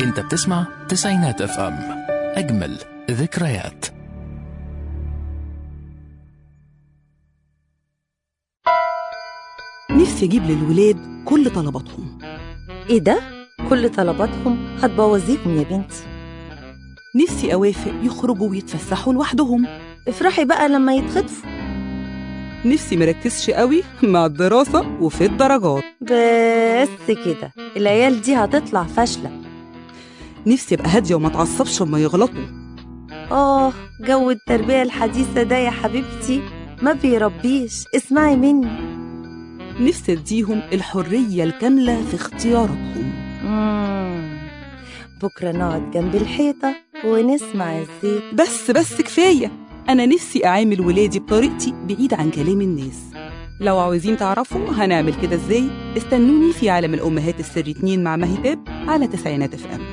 انت بتسمع تسعينات اف ام اجمل ذكريات نفسي أجيب للولاد كل طلباتهم ايه ده؟ كل طلباتهم هتبوظيهم يا بنتي نفسي أوافق يخرجوا ويتفسحوا لوحدهم افرحي بقى لما يتخطفوا نفسي مركزش قوي مع الدراسة وفي الدرجات بس كده العيال دي هتطلع فاشلة نفسي أبقى هادية وما اتعصبش لما يغلطوا آه جو التربية الحديثة ده يا حبيبتي ما بيربيش اسمعي مني نفسي أديهم الحرية الكاملة في اختياراتهم مم. بكرة نقعد جنب الحيطة ونسمع الزيت بس بس كفاية أنا نفسي أعامل ولادي بطريقتي بعيد عن كلام الناس لو عاوزين تعرفوا هنعمل كده ازاي استنوني في عالم الأمهات السر اتنين مع مهتاب على تسعينات اف ام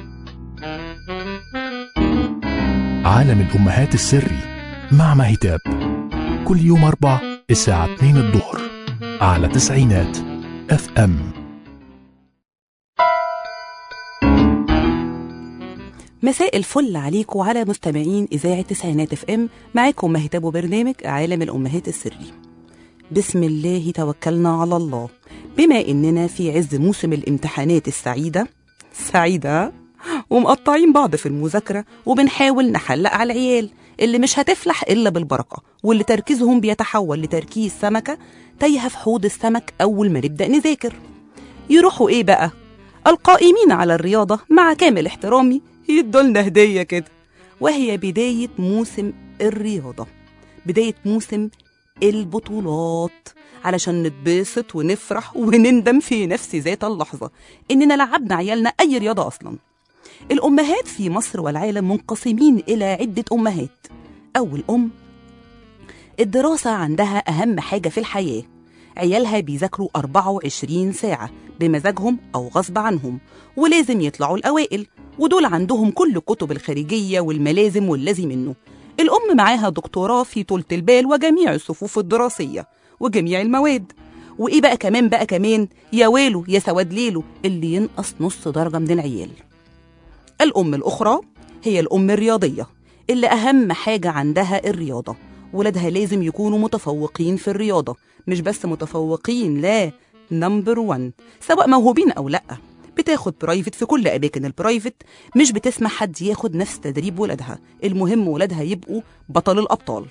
عالم الامهات السري مع مهتاب كل يوم اربع الساعة 2 الظهر على تسعينات اف ام مساء الفل عليكم وعلى مستمعين إذاعة تسعينات اف ام معاكم مهتاب وبرنامج عالم الأمهات السري بسم الله توكلنا على الله بما إننا في عز موسم الامتحانات السعيدة سعيدة ومقطعين بعض في المذاكرة وبنحاول نحلق على العيال اللي مش هتفلح إلا بالبركة واللي تركيزهم بيتحول لتركيز سمكة تايهة في حوض السمك أول ما نبدأ نذاكر يروحوا إيه بقى؟ القائمين على الرياضة مع كامل احترامي يدولنا هدية كده وهي بداية موسم الرياضة بداية موسم البطولات علشان نتبسط ونفرح ونندم في نفس ذات اللحظة إننا لعبنا عيالنا أي رياضة أصلا الأمهات في مصر والعالم منقسمين إلى عدة أمهات أول أم الدراسة عندها أهم حاجة في الحياة عيالها بيذاكروا 24 ساعة بمزاجهم أو غصب عنهم ولازم يطلعوا الأوائل ودول عندهم كل الكتب الخارجية والملازم والذي منه الأم معاها دكتوراه في طولة البال وجميع الصفوف الدراسية وجميع المواد وإيه بقى كمان بقى كمان يا ويله يا سواد ليله اللي ينقص نص درجة من العيال الأم الأخرى هي الأم الرياضية اللي أهم حاجة عندها الرياضة ولادها لازم يكونوا متفوقين في الرياضة مش بس متفوقين لا نمبر وان سواء موهوبين أو لأ بتاخد برايفت في كل أماكن البرايفت مش بتسمح حد ياخد نفس تدريب ولادها المهم ولادها يبقوا بطل الأبطال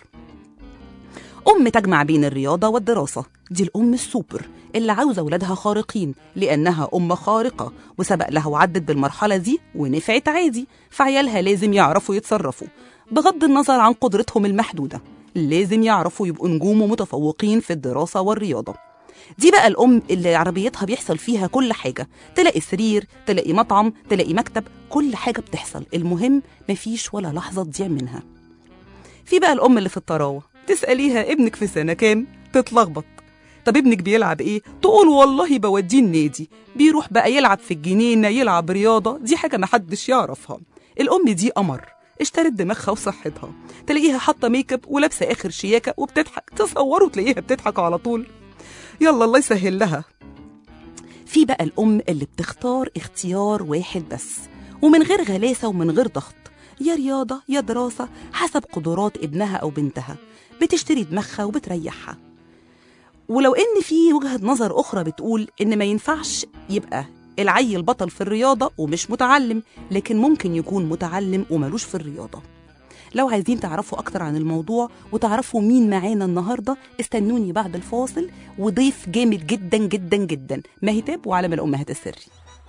أم تجمع بين الرياضة والدراسة دي الأم السوبر اللي عاوزة ولادها خارقين لأنها أم خارقة وسبق لها وعدت بالمرحلة دي ونفعت عادي فعيالها لازم يعرفوا يتصرفوا بغض النظر عن قدرتهم المحدودة لازم يعرفوا يبقوا نجوم ومتفوقين في الدراسة والرياضة دي بقى الأم اللي عربيتها بيحصل فيها كل حاجة تلاقي سرير تلاقي مطعم تلاقي مكتب كل حاجة بتحصل المهم مفيش ولا لحظة تضيع منها في بقى الأم اللي في الطراوة تسأليها ابنك في سنة كام تتلخبط طب ابنك بيلعب ايه تقول والله بوديه النادي بيروح بقى يلعب في الجنينة يلعب رياضة دي حاجة محدش يعرفها الأم دي قمر اشترت دماغها وصحتها تلاقيها حاطة ميك اب ولابسة آخر شياكة وبتضحك تصوروا تلاقيها بتضحك على طول يلا الله يسهل لها في بقى الأم اللي بتختار اختيار واحد بس ومن غير غلاسة ومن غير ضغط يا رياضة يا دراسة حسب قدرات ابنها أو بنتها بتشتري دماغها وبتريحها ولو إن في وجهة نظر أخرى بتقول إن ما ينفعش يبقى العيل بطل في الرياضة ومش متعلم لكن ممكن يكون متعلم وملوش في الرياضة لو عايزين تعرفوا أكتر عن الموضوع وتعرفوا مين معانا النهاردة استنوني بعد الفاصل وضيف جامد جدا جدا جدا مهتاب وعالم الأمهات السري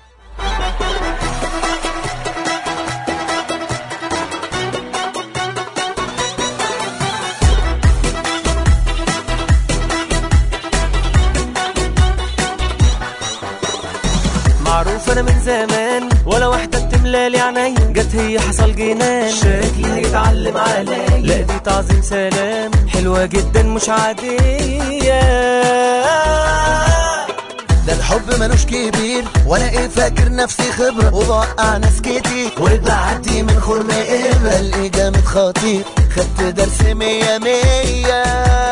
معروف انا من زمان ولا واحدة بتملالي عينيا جت هي حصل جنان شكلي هيتعلم عليا لا دي تعظيم سلام حلوة جدا مش عادية ده الحب ملوش كبير وانا ايه فاكر نفسي خبرة وبوقع ناس كتير وبعدي من خرم إبرة الاقي جامد خطير خدت درس مية مية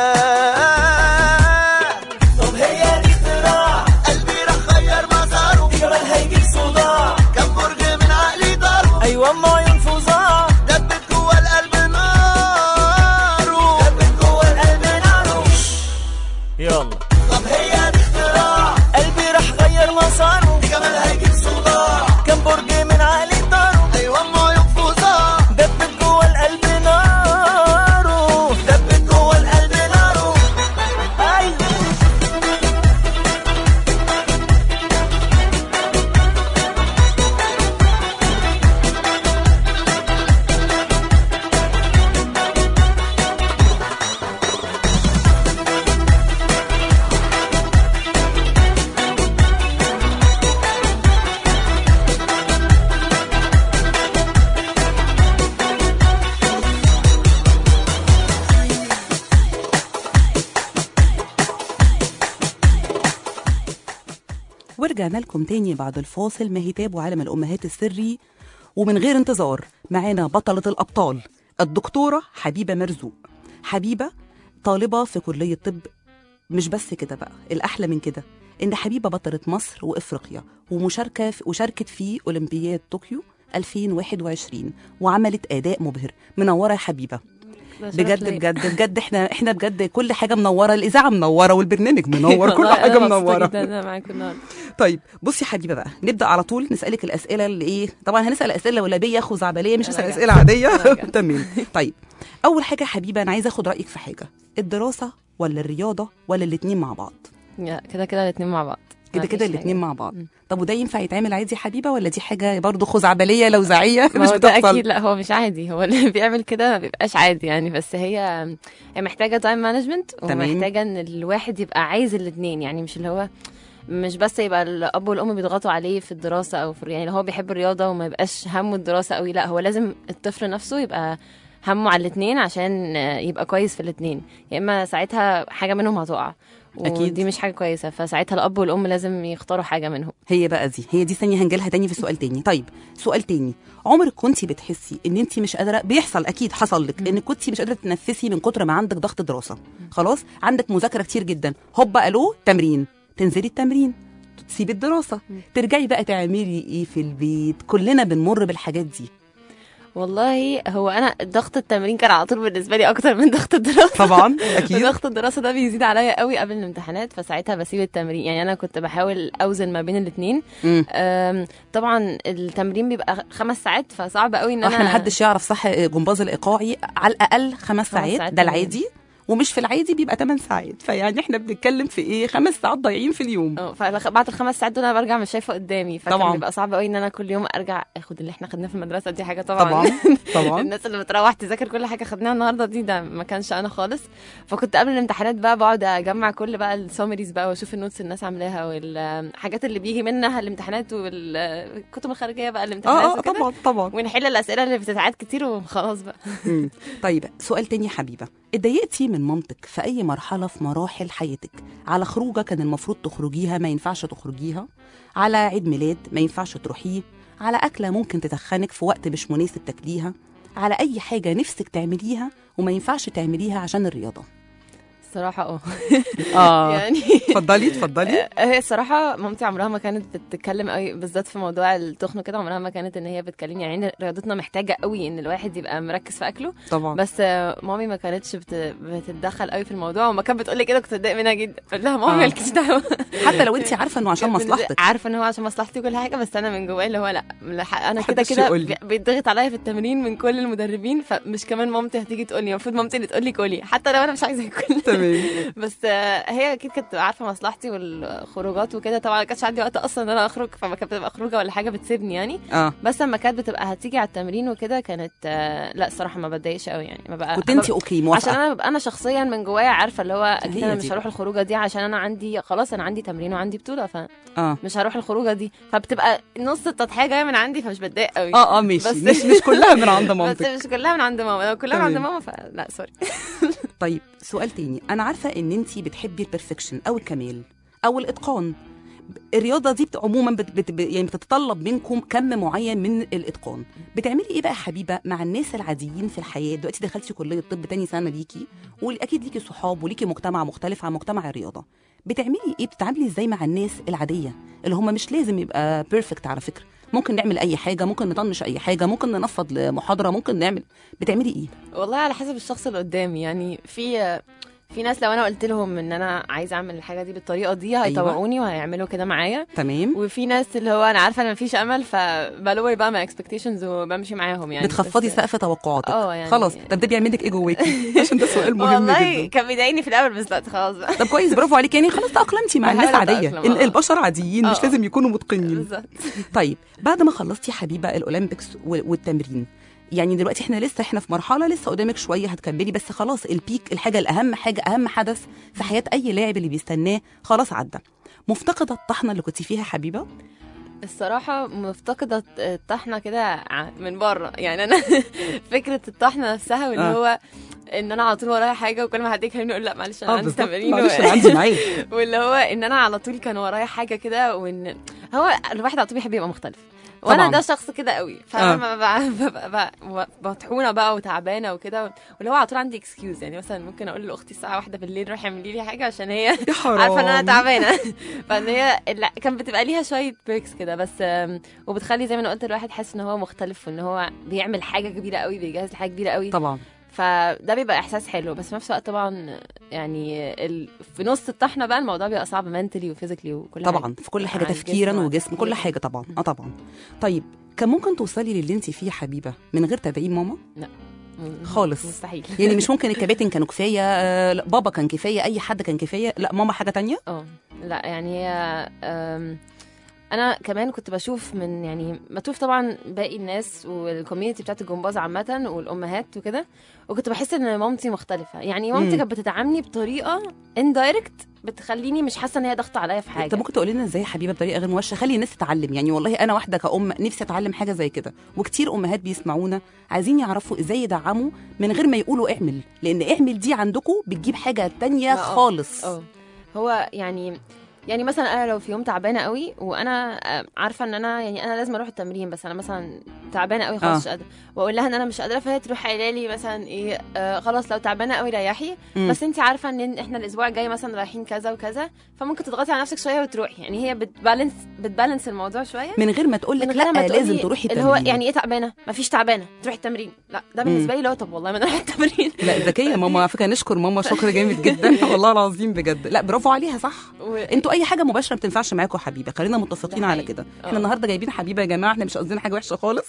طب هي دي اختراع قلبي راح غير مساره دي كمان هيجيب صداع كم برج من عقلي مساره دي جمالها يجيب صداع كان برج من عالي طاره ايوه ام عيون فظاع دبت جوه القلب ناره دبت جوه القلب ناره ايوه ورجعنا لكم تاني بعد الفاصل مهتاب وعالم الأمهات السري ومن غير انتظار معانا بطلة الأبطال الدكتورة حبيبة مرزوق حبيبة طالبة في كلية طب مش بس كده بقى الأحلى من كده إن حبيبة بطلة مصر وإفريقيا ومشاركة في وشاركت في أولمبياد طوكيو 2021 وعملت أداء مبهر منورة يا حبيبة بجد بجد بجد احنا احنا بجد كل حاجه منوره الاذاعه منوره والبرنامج منور كل حاجه منوره جدا انا معاكم النهارده طيب بصي يا حبيبه بقى نبدا على طول نسالك الاسئله اللي ايه طبعا هنسال اسئله لولبيه خزعبليه مش هنسال راجعة. اسئله عاديه راجعة. تمام طيب اول حاجه يا حبيبه انا عايزه اخد رايك في حاجه الدراسه ولا الرياضه ولا الاثنين مع بعض يا كده كده الاثنين مع بعض كده مفيش كده حاجة. الاثنين مع بعض مم. طب وده ينفع يتعمل عادي يا حبيبه ولا دي حاجه برضه خزعبليه لوزعيه ما مش هو ده بتحصل اكيد لا هو مش عادي هو اللي بيعمل كده ما بيبقاش عادي يعني بس هي هي محتاجه تايم مانجمنت تمام. ومحتاجه ان الواحد يبقى عايز الاثنين يعني مش اللي هو مش بس يبقى الاب والام بيضغطوا عليه في الدراسه او في يعني لو هو بيحب الرياضه وما يبقاش همه الدراسه قوي لا هو لازم الطفل نفسه يبقى همه على الاثنين عشان يبقى كويس في الاثنين يا اما ساعتها حاجه منهم هتقع أكيد. ودي مش حاجه كويسه فساعتها الاب والام لازم يختاروا حاجه منهم هي بقى دي هي دي ثانيه هنجيلها تاني في سؤال تاني طيب سؤال تاني عمرك كنتي بتحسي ان انت مش قادره بيحصل اكيد حصل لك ان كنتي مش قادره تتنفسي من كتر ما عندك ضغط دراسه خلاص عندك مذاكره كتير جدا هوبا الو تمرين تنزلي التمرين تسيبي الدراسه ترجعي بقى تعملي ايه في البيت كلنا بنمر بالحاجات دي والله هو انا ضغط التمرين كان على طول بالنسبه لي اكتر من ضغط الدراسه طبعا اكيد ضغط الدراسه ده بيزيد عليا قوي قبل الامتحانات فساعتها بسيب التمرين يعني انا كنت بحاول اوزن ما بين الاثنين مم. طبعا التمرين بيبقى خمس ساعات فصعب قوي ان انا احنا محدش يعرف صح جمباز الايقاعي على الاقل خمس ساعات ساعات ده تمرين. العادي ومش في العادي بيبقى 8 ساعات فيعني احنا بنتكلم في ايه خمس ساعات ضايعين في اليوم اه فبعد الخمس ساعات دول انا برجع مش شايفه قدامي فكان طبعاً. بيبقى صعب قوي ان انا كل يوم ارجع اخد اللي احنا خدناه في المدرسه دي حاجه طبعا طبعا طبعا الناس اللي بتروح تذاكر كل حاجه خدناها النهارده دي ده ما كانش انا خالص فكنت قبل الامتحانات بقى بقعد اجمع كل بقى السومريز بقى واشوف النوتس الناس عاملاها والحاجات اللي بيجي منها الامتحانات والكتب الخارجيه بقى الامتحانات اه آه، وكده. طبعا طبعا ونحل الاسئله اللي بتتعاد كتير وخلاص بقى مم. طيب سؤال تاني يا حبيبه اتضايقتي من مامتك في اي مرحله في مراحل حياتك على خروجه كان المفروض تخرجيها ما ينفعش تخرجيها على عيد ميلاد ما ينفعش تروحيه على اكله ممكن تتخنك في وقت مش مناسب تاكليها على اي حاجه نفسك تعمليها وما ينفعش تعمليها عشان الرياضه الصراحه اه اه يعني اتفضلي اتفضلي هي الصراحة مامتي عمرها ما كانت بتتكلم قوي بالذات في موضوع التخن وكده عمرها ما كانت ان هي بتكلمني يعني إن رياضتنا محتاجة قوي ان الواحد يبقى مركز في اكله طبعا بس آه، مامي ما كانتش بت... بتتدخل قوي في الموضوع وما كانت بتقول لي كده كنت بتضايق منها جدا قلت لها مامي آه. مالكيش دعوة حتى لو انت عارفه انه عشان كانت بالنسبة- مصلحتك عارفة ان هو عشان مصلحتي وكل حاجة بس انا من جوايا اللي هو لا لح- انا كده محدش كده يقول لي. بي- بيتضغط عليا في التمرين من كل المدربين فمش كمان مامتي هتيجي تقول لي المفروض مامتي اللي تقول لي كلي حتى لو انا مش عايزة اكل تمام بس آه، هي اكيد كانت عارفه مصلحتي والخروجات وكده طبعا ما كانش عندي وقت اصلا ان انا اخرج فما كانت بتبقى خروجه ولا حاجه بتسيبني يعني اه بس لما كانت بتبقى هتيجي على التمرين وكده كانت آه، لا الصراحه ما بتضايقش قوي يعني ما بقى كنت انت ببقى- اوكي عشان موافقه انا ببقى انا شخصيا من جوايا عارفه اللي هو اكيد هي انا دي مش هروح الخروجه دي عشان انا عندي خلاص انا عندي تمرين وعندي بطوله فمش اه هروح الخروجه دي فبتبقى نص التضحيه جايه من عندي فمش بتضايق قوي اه اه ماشي بس- مش مش كلها من عند بس مامتك مش كلها من عند ماما لو كلها من عند تمام. ماما فلا سوري طيب سؤال تاني انا عارفه ان انت بتحبي البرفكشن او الكمال او الاتقان الرياضه دي بت- عموما بت بت يعني بتتطلب منكم كم معين من الاتقان بتعملي ايه بقى يا حبيبه مع الناس العاديين في الحياه دلوقتي دخلتي كليه طب تاني سنه ليكي واكيد ليكي صحاب وليكي مجتمع مختلف عن مجتمع الرياضه بتعملي ايه بتتعاملي ازاي مع الناس العاديه اللي هم مش لازم يبقى بيرفكت على فكره ممكن نعمل اي حاجه ممكن نطنش اي حاجه ممكن ننفض لمحاضره ممكن نعمل بتعملي ايه والله على حسب الشخص اللي قدامي يعني في في ناس لو انا قلت لهم ان انا عايزه اعمل الحاجه دي بالطريقه دي هيطوعوني وهيعملوا كده معايا تمام وفي ناس اللي هو انا عارفه ان مفيش امل فبلور بقى ماي اكسبكتيشنز وبمشي معاهم يعني بتخفضي بس- سقف توقعاتك اه يعني خلاص طب ده بيعمل لك ايه جواكي عشان ده سؤال مهم والله جدا كان بيضايقني في الاول بس دلوقتي خلاص بقى طب كويس برافو عليك يعني خلاص تأقلمتي مع الناس بحاول عادية أتأقلم، ال- آه. البشر عاديين مش آه. لازم يكونوا متقنين بالظبط طيب بعد ما خلصتي حبيبه الاولمبيكس و- والتمرين يعني دلوقتي احنا لسه احنا في مرحله لسه قدامك شويه هتكملي بس خلاص البيك الحاجه الاهم حاجه اهم حدث في حياه اي لاعب اللي بيستناه خلاص عدى مفتقده الطحنه اللي كنت فيها حبيبه الصراحة مفتقدة الطحنة كده ع- من بره يعني أنا فكرة الطحنة نفسها واللي آه. هو إن أنا على طول ورايا حاجة وكل ما حد يكلمني أقول لا معلش أنا عندي بالظبط. تمارين معلش و- انا عندي ميعاد واللي هو ان انا على طول كان ورايا حاجه كده وان هو الواحد على طول بيحب يبقى مختلف وانا طبعاً. ده شخص كده قوي فانا ببقى ببقى مطحونه بقى وتعبانه وكده واللي هو على طول عندي اكسكيوز يعني مثلا ممكن اقول لاختي الساعه واحدة بالليل روحي اعملي لي حاجه عشان هي يا حرام عارفه ان انا تعبانه فان هي لا كان بتبقى ليها شويه بريكس كده بس آم، وبتخلي زي ما انا قلت الواحد حاسس ان هو مختلف وان هو بيعمل حاجه كبيره قوي بيجهز لحاجه كبيره قوي طبعا فده بيبقى احساس حلو بس في نفس الوقت طبعا يعني ال... في نص الطحنه بقى الموضوع بيبقى صعب منتلي وفيزيكلي وكل حاجه طبعا في كل حاجه على تفكيرا الجسم وجسم كل حاجه طبعا اه طبعا طيب كان ممكن توصلي للي انت فيه يا حبيبه من غير تدعيم ماما م- خالص. مستحيل يعني مش ممكن الكباتن كانوا كفايه آه، لا، بابا كان كفايه اي حد كان كفايه لا ماما حاجه تانية اه لا يعني هي أم، انا كمان كنت بشوف من يعني بشوف طبعا باقي الناس والكوميونتي بتاعت الجمباز عامه والامهات وكده وكنت بحس ان مامتي مختلفه يعني مامتي مم. كانت بتدعمني بطريقه اندايركت بتخليني مش حاسه ان هي ضغط عليا في حاجه انت ممكن تقولي لنا ازاي يا حبيبه بطريقه غير مباشره خلي الناس تتعلم يعني والله انا واحده كأم نفسي اتعلم حاجه زي كده وكتير امهات بيسمعونا عايزين يعرفوا ازاي يدعموا من غير ما يقولوا اعمل لان اعمل دي عندكم بتجيب حاجه تانية اه. خالص اه هو يعني يعني مثلا انا لو في يوم تعبانه قوي وانا آه، عارفه ان انا يعني انا لازم اروح التمرين بس انا مثلا تعبانه قوي خلاص اه. مش قادره واقول لها ان انا مش قادره فهي تروح قايله لي مثلا ايه آه خلاص لو تعبانه قوي ريحي مم. بس انت عارفه ان احنا الاسبوع الجاي مثلا رايحين كذا وكذا فممكن تضغطي على نفسك شويه وتروحي يعني هي بتبالانس بتبالانس الموضوع شويه من غير ما تقول لك من غير لا ما لازم تقولي تروحي اللي هو التمرين يعني ايه تعبانه مفيش تعبانه تروحي التمرين لا ده بالنسبه لي لو طب والله ما انا رايحه التمرين لا ذكيه ماما على فكره نشكر ماما شكر جامد جدا والله العظيم بجد لا برافو عليها صح و... انتوا اي حاجه مباشره ما بتنفعش معاكم يا حبيبه خلينا متفقين ده على حقيقي. كده اه. احنا النهارده جايبين حبيبه يا جماعه احنا مش قصدنا حاجه وحشه خالص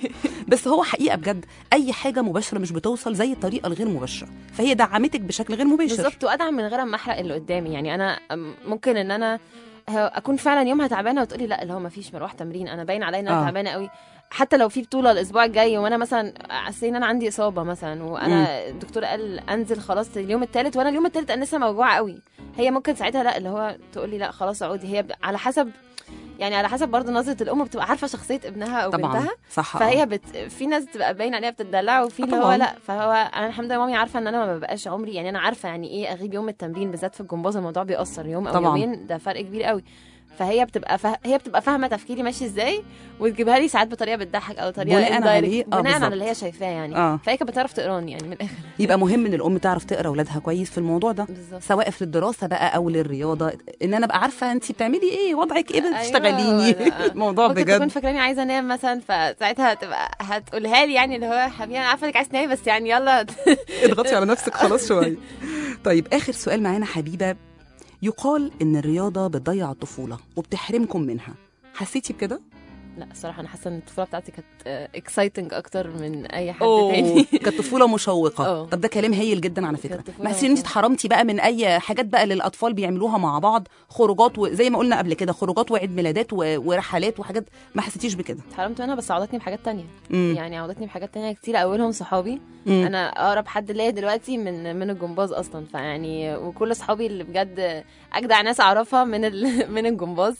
بس هو حقيقه بجد اي حاجه مباشره مش بتوصل زي الطريقه الغير مباشره فهي دعمتك بشكل غير مباشر بالظبط وادعم من غير ما احرق اللي قدامي يعني انا أم، ممكن ان انا ه- اكون فعلا يومها تعبانه وتقولي لا اللي هو ما فيش مروح تمرين انا باين عليا ان انا آه. تعبانه قوي حتى لو في بطوله الاسبوع الجاي وانا مثلا حاسه ان انا عندي اصابه مثلا وانا الدكتور قال انزل خلاص اليوم الثالث وانا اليوم الثالث انا لسه موجوعه قوي هي ممكن ساعتها لا اللي هو تقولي لا خلاص اقعدي هي ب- على حسب يعني على حسب برضه نظره الام بتبقى عارفه شخصيه ابنها او طبعا بنتها صح فهي بت... في ناس بتبقى باين عليها بتدلع وفي آه اللي هو طبعاً. لا فهو انا الحمد لله مامي عارفه ان انا ما ببقاش عمري يعني انا عارفه يعني ايه اغيب يوم التمرين بالذات في الجمباز الموضوع بيأثر يوم او طبعاً. يومين ده فرق كبير قوي فهي بتبقى فه... هي بتبقى فاهمه تفكيري ماشي ازاي وتجيبها لي ساعات بطريقه بتضحك او طريقه بناء indirect. عليه- آه، بناء بالظبط. على اللي هي شايفاه يعني اه فهي كانت بتعرف تقراني يعني من الاخر يبقى مهم ان الام تعرف تقرا اولادها كويس في الموضوع ده بالظبط سواء في الدراسه بقى او للرياضه ان انا ابقى عارفه انت بتعملي ايه وضعك ايه أيوة، بتشتغليني ده- الموضوع ممكن تكون بجد فاكراني عايزه انام مثلا فساعتها هتبقى هتقولها لي يعني اللي هو حبيبي انا عارفه انك عايز تنامي بس يعني يلا اضغطي على نفسك خلاص شويه طيب اخر سؤال معانا حبيبه يقال ان الرياضه بتضيع الطفوله وبتحرمكم منها حسيتي بكده لا الصراحه انا حاسه ان الطفوله بتاعتي كانت اكسايتنج اكتر من اي حد أوه، تاني كانت طفوله مشوقه اه. طب ده كلام هايل جدا على فكره كانت طفولة ما حسيتي ان انت مشوقة. اتحرمتي بقى من اي حاجات بقى اللي الاطفال بيعملوها مع بعض خروجات وزي ما قلنا قبل كده خروجات وعيد ميلادات و- ورحلات وحاجات ما حسيتيش بكده اتحرمت منها بس عوضتني بحاجات تانية امم يعني عوضتني بحاجات تانية كتير اولهم صحابي مم. انا اقرب حد ليا دلوقتي من من الجمباز اصلا فيعني وكل اصحابي اللي بجد اجدع ناس اعرفها من ال... من الجمباز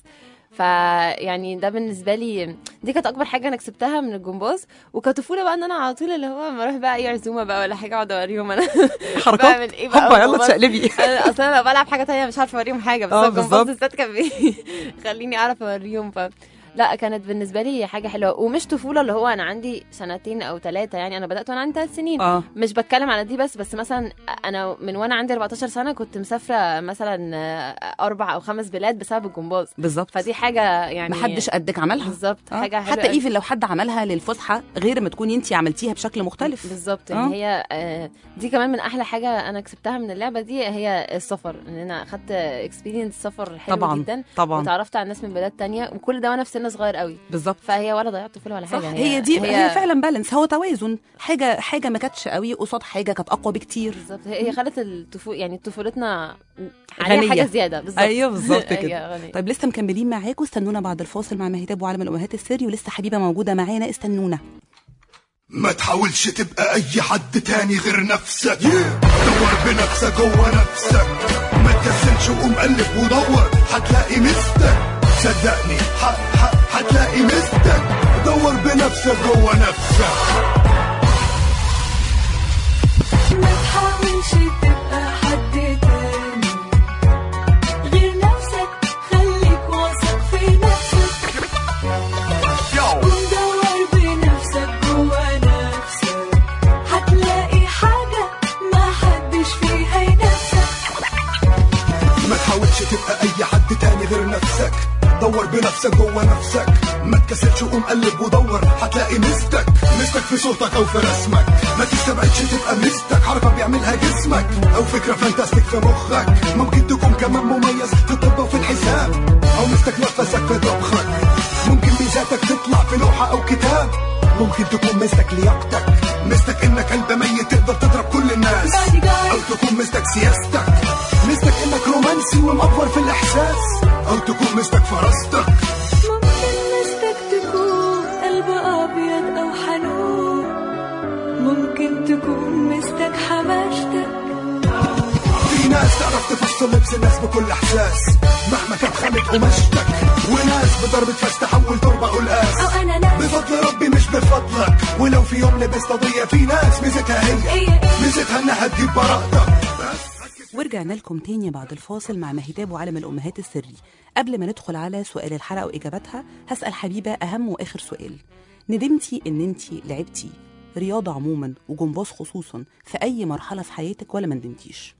فيعني ده بالنسبه لي دي كانت اكبر حاجه انا كسبتها من الجمباز وكطفوله بقى ان انا على طول اللي هو لما اروح بقى اي عزومه بقى ولا حاجه اقعد اوريهم انا حركات بعمل ايه بقى هوبا يلا وجمباز. تشقلبي انا اصلا انا لو بلعب حاجه تانية مش عارفه اوريهم حاجه بس اه، الجمباز بالظبط. بالذات كان بيخليني اعرف اوريهم ف لا كانت بالنسبه لي حاجه حلوه ومش طفوله اللي هو انا عندي سنتين او ثلاثه يعني انا بدات وانا عندي ثلاث سنين اه مش بتكلم على دي بس بس مثلا انا من وانا عندي 14 سنه كنت مسافره مثلا اربع او خمس بلاد بسبب الجمباز بالظبط فدي حاجه يعني محدش قدك عملها بالظبط آه. حاجه حلوة حتى أوي. ايفن لو حد عملها للفسحه غير ما تكوني انت عملتيها بشكل مختلف بالظبط آه. ان هي آه، دي كمان من احلى حاجه انا كسبتها من اللعبه دي هي السفر ان انا اخدت اكسبيرينس سفر حلو طبعا جدا طبعا وتعرفت على ناس من بلاد تانية وكل ده وانا في سن صغير قوي بالظبط فهي ولا ضيعت طفوله ولا صح حاجه هي دي هي, فعلا بالانس هو توازن حاجه حاجه ما كانتش قوي قصاد حاجه كانت اقوى بكتير بالظبط هي هي خلت الطفوله يعني طفولتنا عليها غنية. حاجه زياده بالظبط ايوه بالظبط هي كده غنية. طيب لسه مكملين معاكم استنونا بعد الفاصل مع مهتاب وعالم الامهات السري ولسه حبيبه موجوده معانا استنونا ما تحاولش تبقى اي حد تاني غير نفسك دور بنفسك جوه نفسك ما تكسلش وقوم قلب ودور هتلاقي مستك صدقني ح- ح- هتلاقي مستك دور بنفسك جوه نفسك ما تحاولش تبقى حد تاني غير نفسك خليك واثق في نفسك ودور بنفسك جوا نفسك هتلاقي حاجة ما حدش فيها ينافسك ما تحاولش تبقى اي حد تاني غير نفسك دور بنفسك جوه نفسك ما تكسلش وقوم قلب ودور هتلاقي مستك مستك في صوتك او في رسمك ما تستبعدش تبقى مستك حركه بيعملها جسمك او فكره فانتاستيك في مخك ممكن تكون كمان مميز في الطب وفي الحساب او مستك نفسك في طبخك ممكن ميزاتك تطلع في لوحه او كتاب ممكن تكون مستك لياقتك مستك انك قلب ميت تقدر تضرب كل الناس او تكون مستك سياستك مستك انك رومانسي ومأفور في الاحساس او تكون مستك فراستك ممكن مستك تكون قلب أبيض أو حنون ممكن تكون مستك حماشتك في ناس تعرف تفصل لبس الناس بكل احساس مهما كانت خامة قماشتك وناس بضربة فاس تحول تربة قلقاس أو أنا ناس بفضل ربي مش بفضلك ولو في يوم لبست قضية في ناس ميزتها هي هي ميزتها انها تجيب براءتك بس ورجعنا لكم تاني بعد الفاصل مع مهتاب وعالم الامهات السري قبل ما ندخل على سؤال الحلقه واجاباتها هسال حبيبه اهم واخر سؤال ندمتي ان انت لعبتي رياضه عموما وجمباز خصوصا في اي مرحله في حياتك ولا ما ندمتيش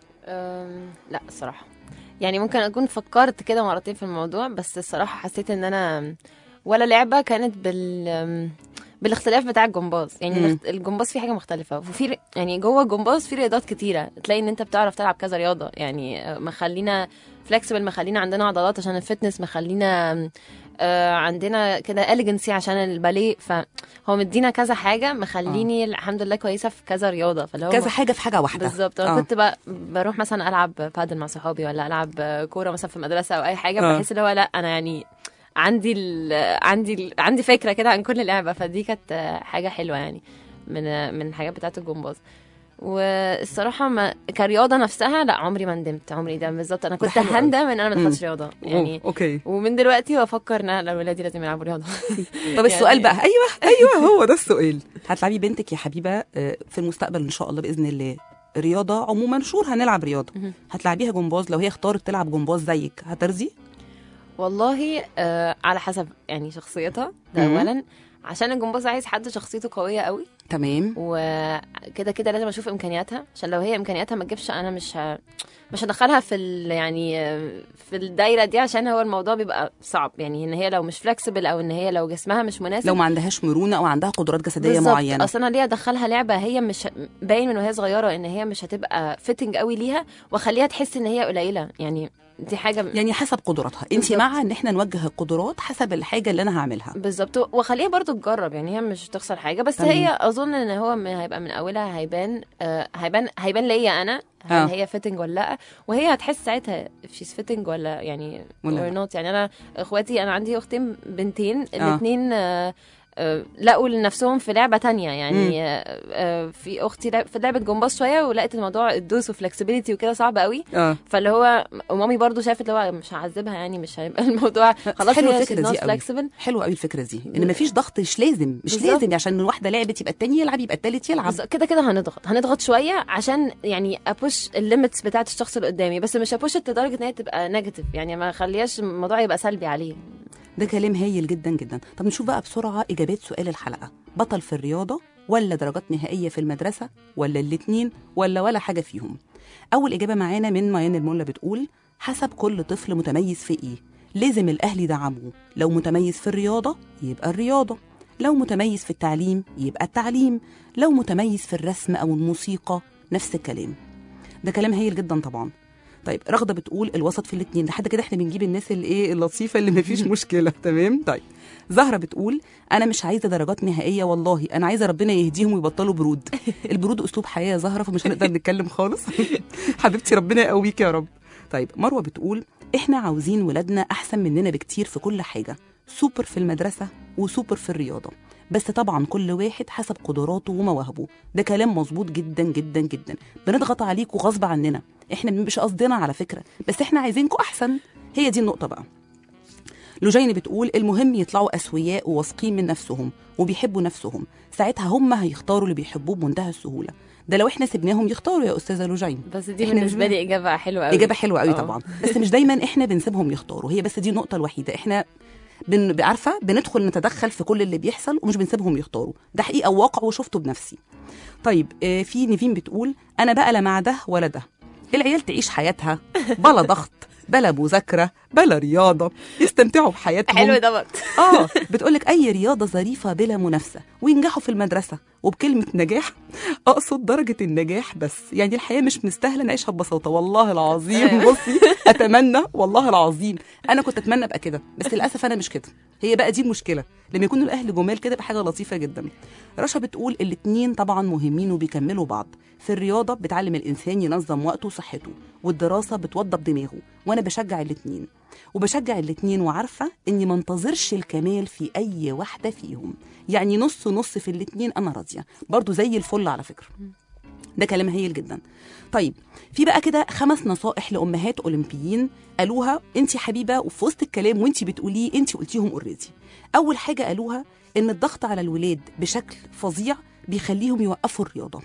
أم، لا الصراحه يعني ممكن اكون فكرت كده مرتين في الموضوع بس الصراحه حسيت ان انا ولا لعبه كانت بال أم، بالاختلاف بتاع الجمباز يعني مم. الاخت- الجمباز فيه حاجه مختلفه وفي ر- يعني جوه الجمباز في رياضات كتيره تلاقي ان انت بتعرف تلعب كذا رياضه يعني آه، مخلينا فلكسبل مخلينا عندنا عضلات عشان الفتنس مخلينا آم، آه عندنا كده اليجنسي عشان الباليه فهو مدينا كذا حاجه مخليني الحمد لله كويسه في كذا رياضه فاللي هو كذا حاجه في حاجه واحده بالظبط انا آه. كنت بقى بروح مثلا العب بادل مع صحابي ولا العب كوره مثلا في المدرسه او اي حاجه آه. بحس اللي هو لا انا يعني عندي ال عندي ال عندي فكره كده عن كل لعبه فدي كانت حاجه حلوه يعني من من الحاجات بتاعه الجمباز والصراحه ما كرياضه نفسها لا عمري ما ندمت عمري ده بالظبط انا كنت حلو أوي. هندم ان انا ما مم. دخلتش رياضه يعني أوه، اوكي ومن دلوقتي بفكر ان أنا ولادي لازم يلعبوا رياضه طب السؤال بقى ايوه ايوه هو ده السؤال هتلعبي بنتك يا حبيبه آه، في المستقبل ان شاء الله باذن الله رياضه عموما شور هنلعب رياضه مهم. هتلعبيها جمباز لو هي اختارت تلعب جمباز زيك هترضي والله آه على حسب يعني شخصيتها ده مم. اولا عشان الجمباز عايز حد شخصيته قويه قوي تمام وكده كده لازم اشوف امكانياتها عشان لو هي امكانياتها ما تجيبش انا مش ه... مش هدخلها في ال... يعني آه، في الدايره دي عشان هو الموضوع بيبقى صعب يعني ان هي لو مش فلكسبل او ان هي لو جسمها مش مناسب لو ما عندهاش مرونه او عندها قدرات جسديه بالظبط. معينه اصل انا ليه ادخلها لعبه هي مش باين من وهي صغيره ان هي مش هتبقى فيتنج قوي ليها واخليها تحس ان هي قليله يعني دي حاجه يعني حسب قدراتها انت بالظبط. مع ان احنا نوجه القدرات حسب الحاجه اللي انا هعملها بالظبط واخليها برضو تجرب يعني هي مش هتخسر حاجه بس تمام. هي اظن ان هو من هيبقى من اولها هيبان آه هيبان هيبان ليا انا هل آه. هي فيتنج ولا لا وهي هتحس ساعتها شيز فيتنج ولا يعني ولا ولا لا. نوت يعني انا اخواتي انا عندي اختين بنتين آه. الاثنين آه آه، لقوا لنفسهم في لعبه تانية يعني آه آه في اختي لعب- في لعبه جمباز شويه ولقيت الموضوع الدوس وفلكسبيليتي وكده صعب قوي اه فاللي هو ومامي برضو شافت اللي هو مش هعذبها يعني مش هيبقى الموضوع خلاص حلوة هي الفكرة she's دي not قوي. flexible حلوه قوي الفكره دي ان مفيش ضغط مش لازم مش بالظبط. لازم عشان واحده لعبت يبقى التاني يلعب يبقى التالت يلعب بس كده كده هنضغط هنضغط شويه عشان يعني ابوش الليميتس بتاعت الشخص اللي قدامي بس مش ابوش لدرجه ان هي تبقى نيجاتيف يعني ما اخليهاش الموضوع يبقى سلبي عليه ده كلام هايل جدا جدا طب نشوف بقى بسرعه اجابات سؤال الحلقه بطل في الرياضه ولا درجات نهائيه في المدرسه ولا الاتنين ولا ولا حاجه فيهم اول اجابه معانا من ميان الملا بتقول حسب كل طفل متميز في ايه لازم الاهل يدعموه لو متميز في الرياضه يبقى الرياضه لو متميز في التعليم يبقى التعليم لو متميز في الرسم او الموسيقى نفس الكلام ده كلام هايل جدا طبعا طيب رغده بتقول الوسط في الاثنين لحد كده احنا بنجيب الناس اللي ايه اللطيفه اللي مفيش مشكله تمام طيب زهره بتقول انا مش عايزه درجات نهائيه والله انا عايزه ربنا يهديهم ويبطلوا برود البرود اسلوب حياه يا زهره فمش هنقدر نتكلم خالص حبيبتي ربنا يقويك يا رب طيب مروه بتقول احنا عاوزين ولادنا احسن مننا بكتير في كل حاجه سوبر في المدرسه وسوبر في الرياضه بس طبعا كل واحد حسب قدراته ومواهبه ده كلام مظبوط جدا جدا جدا بنضغط عليكم غصب عننا احنا مش قصدنا على فكره بس احنا عايزينكم احسن هي دي النقطه بقى لوجين بتقول المهم يطلعوا اسوياء وواثقين من نفسهم وبيحبوا نفسهم ساعتها هم هيختاروا اللي بيحبوه بمنتهى السهوله ده لو احنا سيبناهم يختاروا يا استاذه لوجين بس دي إحنا بالنسبه مش- لي اجابه حلوه قوي اجابه حلوه قوي آه. طبعا بس مش دايما احنا بنسيبهم يختاروا هي بس دي النقطه الوحيده احنا بن... عارفه بندخل نتدخل في كل اللي بيحصل ومش بنسيبهم يختاروا ده حقيقه وواقع وشفته بنفسي طيب آه، في نيفين بتقول انا بقى لا مع ده ولا ده العيال تعيش حياتها بلا ضغط بلا مذاكره بلا رياضه يستمتعوا بحياتهم حلو دوت اه بتقولك اي رياضه ظريفه بلا منافسه وينجحوا في المدرسه وبكلمه نجاح اقصد درجه النجاح بس يعني الحياه مش مستاهله نعيشها ببساطه والله العظيم بصي اتمنى والله العظيم انا كنت اتمنى ابقى كده بس للاسف انا مش كده هي بقى دي المشكله لما يكونوا الاهل جمال كده بحاجه لطيفه جدا رشا بتقول الاتنين طبعا مهمين وبيكملوا بعض في الرياضه بتعلم الانسان ينظم وقته وصحته والدراسه بتوضب دماغه وانا بشجع الاتنين وبشجع الاتنين وعارفه اني ما انتظرش الكمال في اي واحده فيهم يعني نص نص في الاتنين انا راضيه برضو زي الفل على فكره ده كلام هايل جدا طيب في بقى كده خمس نصائح لامهات اولمبيين قالوها انت حبيبه وفي وسط الكلام وانت بتقوليه انت قلتيهم اوريدي اول حاجه قالوها ان الضغط على الولاد بشكل فظيع بيخليهم يوقفوا الرياضه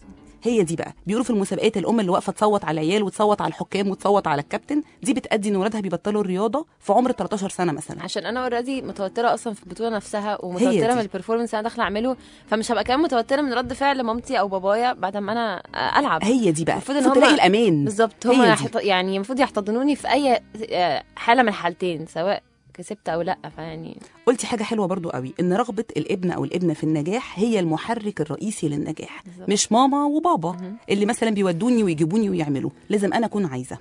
هي دي بقى بيقولوا في المسابقات الام اللي واقفه تصوت على العيال وتصوت على الحكام وتصوت على الكابتن دي بتادي ان ولادها بيبطلوا الرياضه في عمر 13 سنه مثلا عشان انا اوريدي متوتره اصلا في البطوله نفسها هي ومتوتره دي. من البرفورمانس اللي انا داخله اعمله فمش هبقى كمان متوتره من رد فعل مامتي او بابايا بعد ما انا العب هي دي بقى المفروض ان المفروض هم تلاقي الامان بالظبط هي هم دي. يحط... يعني المفروض يحتضنوني في اي آه، حاله من الحالتين سواء كسبت او لا فيعني قلتي حاجه حلوه برضو قوي ان رغبه الابن او الابنه في النجاح هي المحرك الرئيسي للنجاح بالظبط. مش ماما وبابا اللي مثلا بيودوني ويجيبوني ويعملوا لازم انا اكون عايزه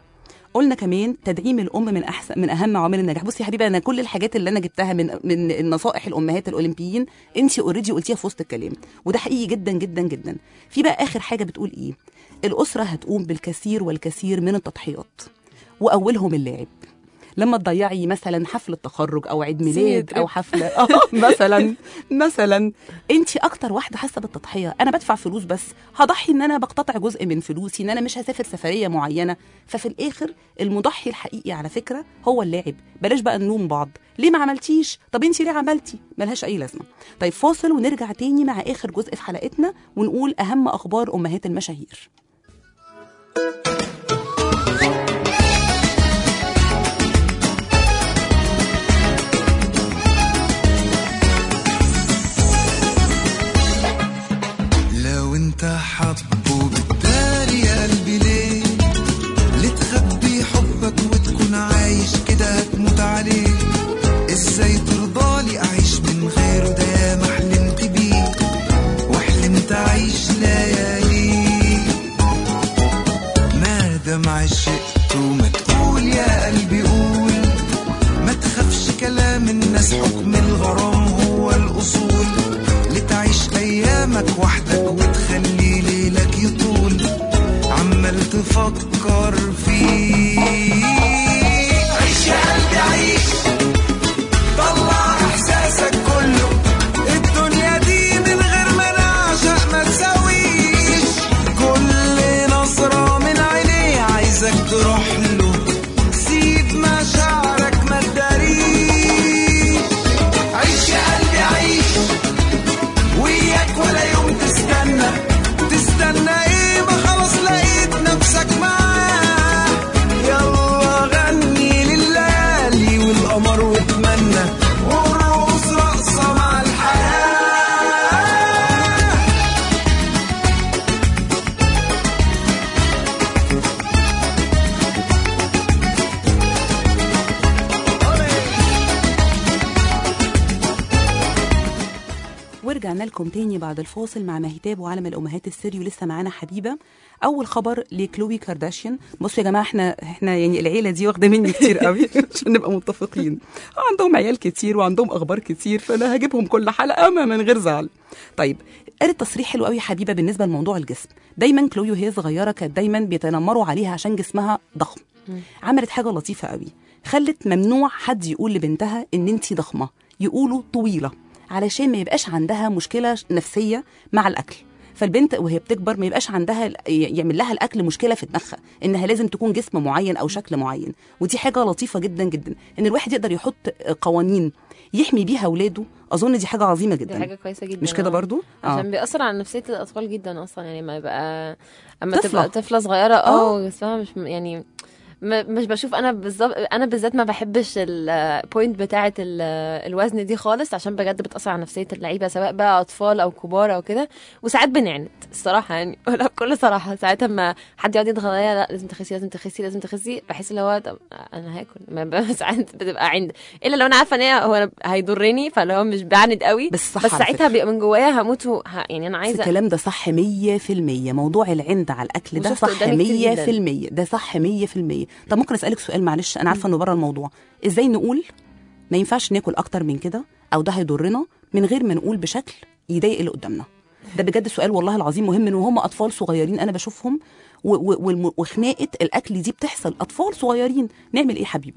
قلنا كمان تدعيم الام من احسن من اهم عوامل النجاح بصي يا حبيبي انا كل الحاجات اللي انا جبتها من من النصائح الامهات الاولمبيين انت اوريدي قلتيها في وسط الكلام وده حقيقي جدا جدا جدا في بقى اخر حاجه بتقول ايه الاسره هتقوم بالكثير والكثير من التضحيات واولهم اللاعب لما تضيعي مثلا حفله تخرج او عيد ميلاد سيدري. او حفله اه مثلا مثلا انت اكتر واحده حاسه بالتضحيه انا بدفع فلوس بس هضحي ان انا بقتطع جزء من فلوسي ان انا مش هسافر سفريه معينه ففي الاخر المضحي الحقيقي على فكره هو اللاعب بلاش بقى نلوم بعض ليه ما عملتيش طب انت ليه عملتي ملهاش اي لازمه طيب فاصل ونرجع تاني مع اخر جزء في حلقتنا ونقول اهم اخبار امهات المشاهير لو انت حبه بالتالي يا قلبي ليه لتخبي حبك وتكون عايش كده هتموت عليه ازاي ترضالي اعيش من غيره ده يا ما حلمت بيه وحلمت اعيش ليالي ما دام عشقت وما تقول يا قلبي قول ما تخافش كلام الناس حكم الغرام هو الأصول لتعيش أيامك وحدك وتخلي ليلك يطول عمال تفكر فيه عيش يا قلبي عيش طلع إحساسك كله الدنيا دي من غير ما نعشق ما تساويش كل نظرة من عينيه عايزك تروح له سيب مشاعرك ما تداريش عيش يا قلبي عيش وياك ولا يوم تستنى تستنى ايه ما خلاص لقيت نفسك معاه ورجعنا لكم تاني بعد الفاصل مع مهتاب وعالم الامهات السري ولسه معانا حبيبه اول خبر لكلوي كارداشيان بصوا يا جماعه احنا احنا يعني العيله دي واخده مني كتير قوي عشان نبقى متفقين عندهم عيال كتير وعندهم اخبار كتير فانا هجيبهم كل حلقه ما من غير زعل طيب قالت تصريح حلو قوي يا حبيبه بالنسبه لموضوع الجسم دايما كلوي وهي صغيره كانت دايما بيتنمروا عليها عشان جسمها ضخم عملت حاجه لطيفه قوي خلت ممنوع حد يقول لبنتها ان انت ضخمه يقولوا طويله علشان ما يبقاش عندها مشكله نفسيه مع الاكل فالبنت وهي بتكبر ما يبقاش عندها يعمل لها الاكل مشكله في دماغها انها لازم تكون جسم معين او شكل معين ودي حاجه لطيفه جدا جدا ان الواحد يقدر يحط قوانين يحمي بيها اولاده اظن دي حاجه عظيمه دي جدا حاجه كويسه جدا مش كده آه. برضو عشان بيأثر على نفسية الأطفال جدا أصلا يعني ما يبقى أما طفلة. تبقى طفلة صغيرة آه. اه جسمها مش م- يعني م- مش بشوف انا بالظبط انا بالذات ما بحبش البوينت بتاعه ال- الوزن دي خالص عشان بجد بتاثر على نفسيه اللعيبه سواء بقى اطفال او كبار او كده وساعات بنعند الصراحه يعني ولا بكل صراحه ساعات اما حد يقعد يضغط عليا لا لازم تخسي لازم تخسي لازم تخسي بحس اللي هو طب انا هاكل ما ب- ساعات بتبقى عند الا لو انا عارفه ان هي هو أنا هيضرني فاللي هو مش بعند قوي بس صح بس على ساعتها فكرة. بيبقى من جوايا هموت و- ه- يعني انا بس عايزه الكلام ده صح 100% موضوع العند على الاكل ده وشفت صح قدامي كتير 100% ده صح 100% طب ممكن اسالك سؤال معلش انا عارفه انه بره الموضوع ازاي نقول ما ينفعش ناكل اكتر من كده او ده هيضرنا من غير ما نقول بشكل يضايق اللي قدامنا ده بجد سؤال والله العظيم مهم ان هم اطفال صغيرين انا بشوفهم و- و- والم- وخناقه الاكل دي بتحصل اطفال صغيرين نعمل ايه حبيبه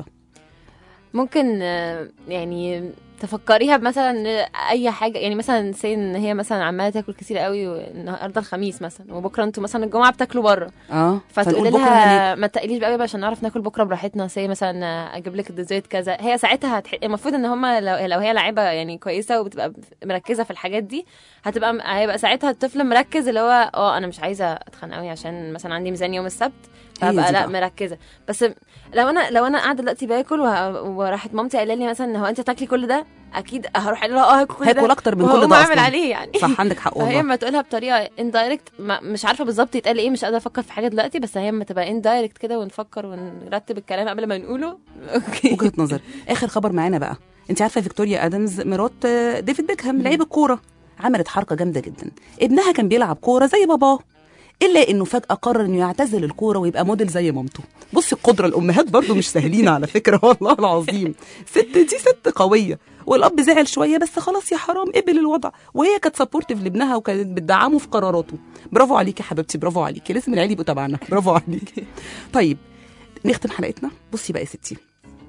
ممكن آه، يعني تفكريها مثلا اي حاجه يعني مثلا سي ان هي مثلا عماله تاكل كتير قوي النهارده الخميس مثلا وبكره انتوا مثلا الجمعه بتاكلوا بره اه فتقولي بكرة لها هناكل. ما تقليش بقى عشان نعرف ناكل بكره براحتنا سي مثلا اجيب لك الديزرت كذا هي ساعتها هتح... المفروض ان هم لو... لو هي لعيبه يعني كويسه وبتبقى مركزه في الحاجات دي هتبقى م- هيبقى ساعتها الطفل مركز اللي هو اه انا مش عايزه اتخن قوي عشان مثلا عندي ميزان يوم السبت هي فابقى دي لا بقى. مركزه بس لو انا لو انا قاعده دلوقتي باكل وه... وراحت مامتي قايله لي مثلا هو انت هتاكلي كل ده اكيد هروح اقول لها اه هاكل كل ده هاكل اكتر من كل وهقوم ده اعمل أصلاً. عليه يعني صح عندك حق فهي والله اما تقولها بطريقه اندايركت مش عارفه بالظبط يتقال ايه مش قادره افكر في حاجه دلوقتي بس هي اما تبقى اندايركت كده ونفكر ونرتب الكلام قبل ما نقوله اوكي وجهه نظر اخر خبر معانا بقى انت عارفه فيكتوريا ادمز مرات آه، ديفيد بيكهام لعيب الكوره عملت حركه جامده جدا ابنها كان بيلعب كوره زي باباه الا انه فجاه قرر انه يعتزل الكوره ويبقى موديل زي مامته بصي القدره الامهات برضو مش سهلين على فكره والله العظيم ست دي ست قويه والاب زعل شويه بس خلاص يا حرام قبل الوضع وهي كانت سبورتيف لابنها وكانت بتدعمه في قراراته برافو عليكي يا حبيبتي برافو عليكي لازم العيال يبقوا تبعنا برافو عليكي طيب نختم حلقتنا بصي بقى يا ستي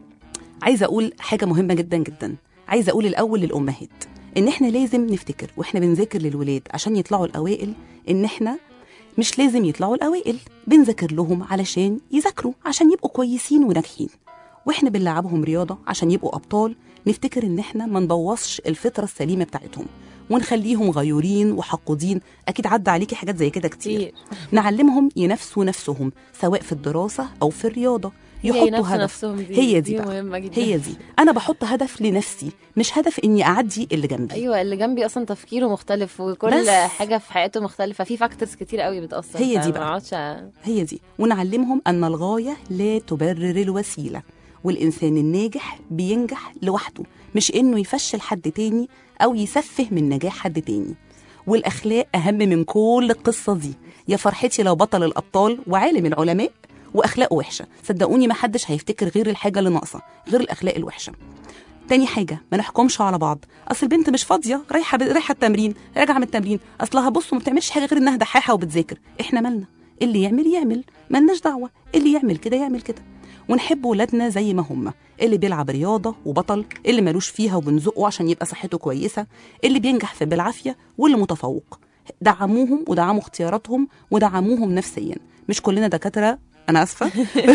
عايزه اقول حاجه مهمه جدا جدا عايزه اقول الاول للامهات ان احنا لازم نفتكر واحنا بنذاكر للولاد عشان يطلعوا الاوائل ان احنا مش لازم يطلعوا الاوائل بنذاكر لهم علشان يذاكروا عشان يبقوا كويسين وناجحين واحنا بنلعبهم رياضه عشان يبقوا ابطال نفتكر ان احنا ما نبوظش الفطره السليمه بتاعتهم ونخليهم غيورين وحقودين اكيد عدى عليكي حاجات زي كده كتير كتير نعلمهم ينافسوا نفسهم سواء في الدراسه او في الرياضه هي يحطوا ينافسوا هدف نفسهم دي هي دي دي بقى. مهمه جدا هي دي انا بحط هدف لنفسي مش هدف اني اعدي اللي جنبي ايوه اللي جنبي اصلا تفكيره مختلف وكل بس. حاجه في حياته مختلفه في فاكتورز كتير قوي بتاثر هي دي فما بقى. اقعدش أ- هي دي ونعلمهم ان الغايه لا تبرر الوسيله والانسان الناجح بينجح لوحده مش انه يفشل حد تاني او يسفه من نجاح حد تاني والاخلاق اهم من كل القصه دي يا فرحتي لو بطل الابطال وعالم العلماء واخلاقه وحشه صدقوني ما حدش هيفتكر غير الحاجه اللي ناقصه غير الاخلاق الوحشه تاني حاجه ما نحكمش على بعض اصل البنت مش فاضيه رايحه ب... رايحه التمرين راجعه من التمرين اصلها بصوا ما بتعملش حاجه غير انها دحاحه وبتذاكر احنا مالنا اللي يعمل يعمل ملناش دعوه اللي يعمل كده يعمل كده ونحب ولادنا زي ما هم اللي بيلعب رياضه وبطل اللي ملوش فيها وبنزقه عشان يبقى صحته كويسه اللي بينجح في بالعافيه واللي متفوق دعموهم ودعموا اختياراتهم ودعموهم نفسيا مش كلنا دكاتره انا اسفه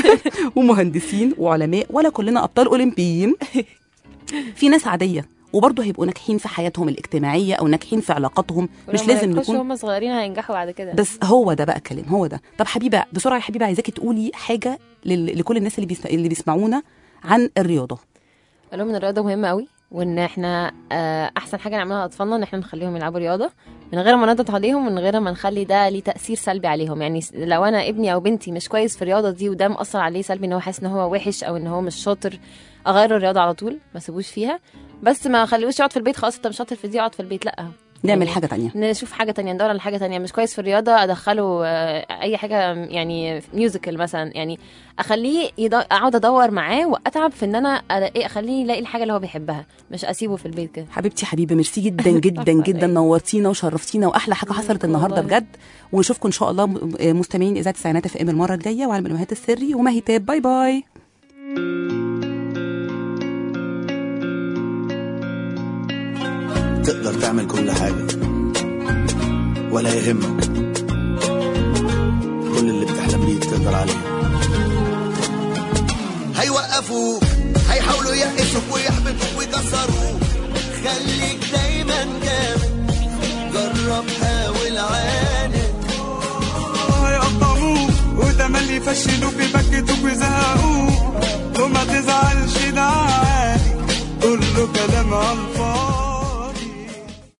ومهندسين وعلماء ولا كلنا ابطال اولمبيين في ناس عاديه وبرضه هيبقوا ناجحين في حياتهم الاجتماعيه او ناجحين في علاقاتهم مش ولما لازم يخشوا نكون هم صغيرين هينجحوا بعد كده بس هو ده بقى الكلام هو ده طب حبيبه بسرعه يا حبيبه عايزاكي تقولي حاجه لل... لكل الناس اللي, بيسمع... اللي بيسمعونا عن الرياضه قال لهم ان الرياضه مهمه قوي وان احنا آه، احسن حاجه نعملها لاطفالنا ان احنا نخليهم يلعبوا رياضه من غير ما نضغط عليهم من غير ما نخلي ده ليه تاثير سلبي عليهم يعني س- لو انا ابني او بنتي مش كويس في الرياضه دي وده مأثر عليه سلبي ان هو حاسس ان هو وحش او ان هو مش شاطر اغير الرياضه على طول ما سيبوش فيها بس ما خليهوش يقعد في البيت خلاص انت مش شاطر في دي اقعد في البيت لا نعمل يعني حاجه تانية نشوف حاجه تانية ندور على حاجه تانية مش كويس في الرياضه ادخله آه، اي حاجه يعني ميوزيكال مثلا يعني اخليه يد... اقعد ادور معاه واتعب في ان انا ألاقي اخليه يلاقي الحاجه اللي هو بيحبها مش اسيبه في البيت كده حبيبتي حبيبي ميرسي جدا جدا جدا نورتينا وشرفتينا واحلى حاجه حصلت النهارده والله. بجد ونشوفكم ان شاء الله م- مستمعين اذاعه تسعينات اف ام المره الجايه وعلى الامهات السري وماهي تاب باي باي تقدر تعمل كل حاجة ولا يهمك كل اللي بتحلم بيه تقدر عليه هيوقفوك هيحاولوا يقسوك ويحبطوك ويكسروك خليك دايما جامد جرب حاول عاند هيقطعوك وتملي يفشلوك يبكتوك ويزهقوك وما تزعلش ده عادي كله كلام على الفاضي